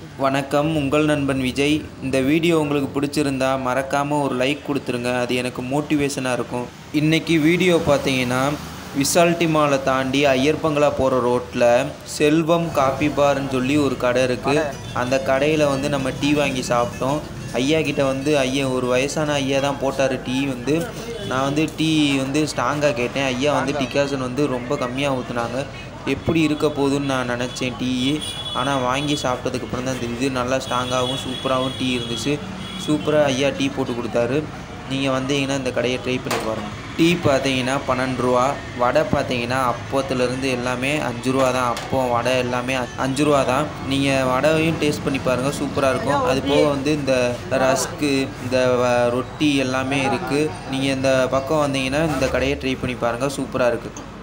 வணக்கம் உங்கள் நண்பன் விஜய் இந்த வீடியோ உங்களுக்கு பிடிச்சிருந்தா மறக்காமல் ஒரு லைக் கொடுத்துருங்க அது எனக்கு மோட்டிவேஷனாக இருக்கும் இன்றைக்கி வீடியோ பார்த்தீங்கன்னா விசால்டி மாலை தாண்டி ஐயர்பங்களா போகிற ரோட்டில் செல்வம் காபி பார்னு சொல்லி ஒரு கடை இருக்குது அந்த கடையில் வந்து நம்ம டீ வாங்கி சாப்பிட்டோம் ஐயா கிட்ட வந்து ஐயா ஒரு வயசான ஐயா தான் போட்டார் டீ வந்து நான் வந்து டீ வந்து ஸ்ட்ராங்காக கேட்டேன் ஐயா வந்து டிகாசன் வந்து ரொம்ப கம்மியாக ஊற்றுனாங்க எப்படி இருக்க போகுதுன்னு நான் நினச்சேன் டீ ஆனால் வாங்கி சாப்பிட்டதுக்கப்புறம் தான் தெரியுது நல்லா ஸ்ட்ராங்காகவும் சூப்பராகவும் டீ இருந்துச்சு சூப்பராக ஐயா டீ போட்டு கொடுத்தாரு நீங்கள் வந்தீங்கன்னா இந்த கடையை ட்ரை பண்ணி பாருங்கள் டீ பார்த்தீங்கன்னா பன்னெண்டு ரூபா வடை பார்த்தீங்கன்னா அப்பத்துலேருந்து எல்லாமே அஞ்சு ரூபா தான் அப்பம் வடை எல்லாமே அஞ்சு ரூபா தான் நீங்கள் வடையும் டேஸ்ட் பண்ணி பாருங்கள் சூப்பராக இருக்கும் அது போக வந்து இந்த ரஸ்க்கு இந்த வ- ரொட்டி எல்லாமே இருக்குது நீங்கள் இந்த பக்கம் வந்தீங்கன்னா இந்த கடையை ட்ரை பண்ணி பாருங்கள் சூப்பராக இருக்குது